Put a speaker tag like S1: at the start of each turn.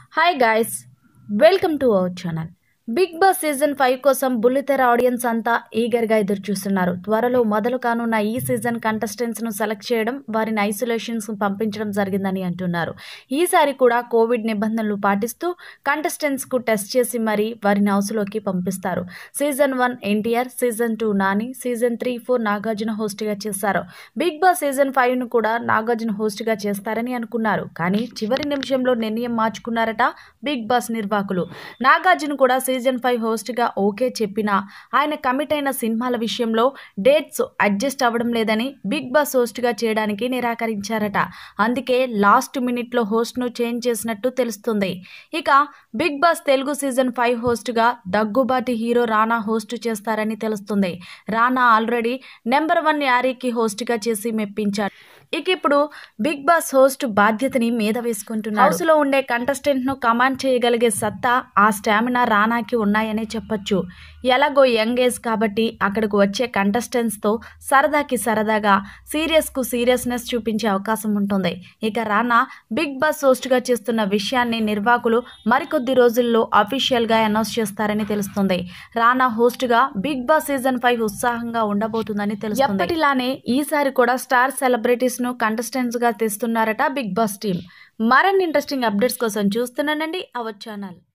S1: hi guys welcome to our channel Bigg Boss season five కోసం బుల్లితెర audience అంతా ఈగర్గా ఎదురు చూస్తున్నారు త్వరలో మొదలు కానున్న ఈ సీజన్ కంటెస్టెంట్స్ను సెలెక్ట్ చేయడం వారిని ఐసోలేషన్స్ పంపించడం జరిగిందని అంటున్నారు ఈసారి కూడా కోవిడ్ నిబంధనలు పాటిస్తూ కంటెస్టెంట్స్కు టెస్ట్ చేసి మరీ వారిని హౌస్లోకి పంపిస్తారు season one NTR season two Nani season three four Nagarjuna హోస్ట్గా చేశారు బిగ్ బాస్ సీజన్ ఫైవ్ను కూడా నాగార్జున హోస్ట్గా చేస్తారని అనుకున్నారు కానీ చివరి నిమిషంలో నిర్ణయం మార్చుకున్నారట బిగ్ బాస్ నిర్వాహకులు నాగార్జున కూడా సీజన్ ఫైవ్ హోస్ట్గా ఓకే చెప్పినా ఆయన కమిట్ అయిన సినిమాల విషయంలో డేట్స్ అడ్జస్ట్ అవ్వడం లేదని బిగ్ బాస్ హోస్ట్గా చేయడానికి నిరాకరించారట అందుకే లాస్ట్ మినిట్లో హోస్ట్ను చేంజ్ చేసినట్టు తెలుస్తుంది ఇక Bigg Boss Telugu season five హోస్ట్గా దగ్గుబాటి హీరో రానా హోస్ట్ చేస్తారని తెలుస్తుంది రానా ఆల్రెడీ నెంబర్ వన్ యారీకి హోస్ట్గా చేసి మెప్పించాడు ఇక ఇప్పుడు బిగ్ బాస్ హోస్ట్ బాధ్యతని మీద వేసుకుంటున్నారు హౌస్ లో ఉండే కంటెస్టెంట్ ను కమాండ్ చేయగలిగే సత్తా ఆ స్టామినా రానాకి ఉన్నాయనే చెప్పొచ్చు ఎలాగో యంగ్ ఏజ్ కాబట్టి అక్కడికి వచ్చే కంటెస్టెంట్స్ తో సరదాకి సరదాగా సీరియస్ కు సీరియస్నెస్ చూపించే అవకాశం ఉంటుంది ఇక రానా బిగ్ బాస్ హోస్ట్ గా చేస్తున్న విషయాన్ని నిర్వాహకులు మరికొద్ది రోజుల్లో అఫీషియల్ గా అనౌన్స్ చేస్తారని తెలుస్తుంది రానా హోస్ట్ గా బిగ్ బాస్ సీజన్ ఫైవ్ ఉత్సాహంగా ఉండబోతుందని తెలుస్తుంది ఎప్పటిలానే ఈసారి కూడా స్టార్ సెలబ్రిటీస్ ను కంటెస్టెంట్స్ గా తెస్తున్నారట బిగ్ బాస్ టీం మరిన్ని ఇంట్రెస్టింగ్ అప్డేట్స్ కోసం చూస్తున్నానండి అవర్ ఛానల్